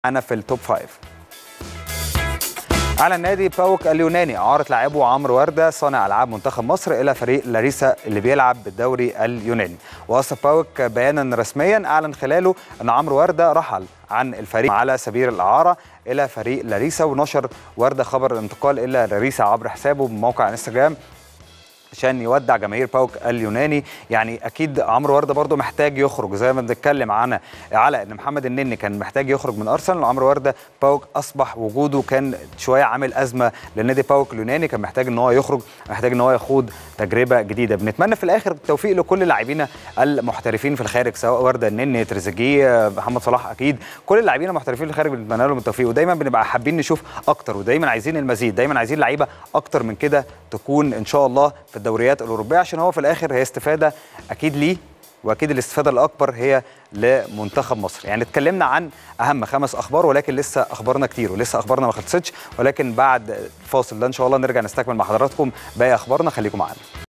معانا في التوب فايف أعلن نادي باوك اليوناني إعارة لاعبه عمرو وردة صانع ألعاب منتخب مصر إلى فريق لاريسا اللي بيلعب بالدوري اليوناني وأصل باوك بيانا رسميا أعلن خلاله أن عمرو وردة رحل عن الفريق على سبيل الإعارة إلى فريق لاريسا ونشر وردة خبر الانتقال إلى لاريسا عبر حسابه بموقع انستجرام عشان يودع جماهير باوك اليوناني يعني اكيد عمرو ورده برده محتاج يخرج زي ما بنتكلم عن على ان محمد النني كان محتاج يخرج من ارسنال عمرو ورده باوك اصبح وجوده كان شويه عامل ازمه للنادي باوك اليوناني كان محتاج ان هو يخرج محتاج ان هو يخوض تجربه جديده بنتمنى في الاخر التوفيق لكل لاعبينا المحترفين في الخارج سواء ورده النني تريزيجيه محمد صلاح اكيد كل اللاعبين المحترفين في الخارج بنتمنى لهم التوفيق ودايما بنبقى حابين نشوف اكتر ودايما عايزين المزيد دايما عايزين لعيبه اكتر من كده تكون ان شاء الله في الدوريات الاوروبيه عشان هو في الاخر هي استفاده اكيد ليه واكيد الاستفاده الاكبر هي لمنتخب مصر يعني اتكلمنا عن اهم خمس اخبار ولكن لسه اخبارنا كتير ولسه اخبارنا ما خلصتش ولكن بعد الفاصل ده ان شاء الله نرجع نستكمل مع حضراتكم باقي اخبارنا خليكم معانا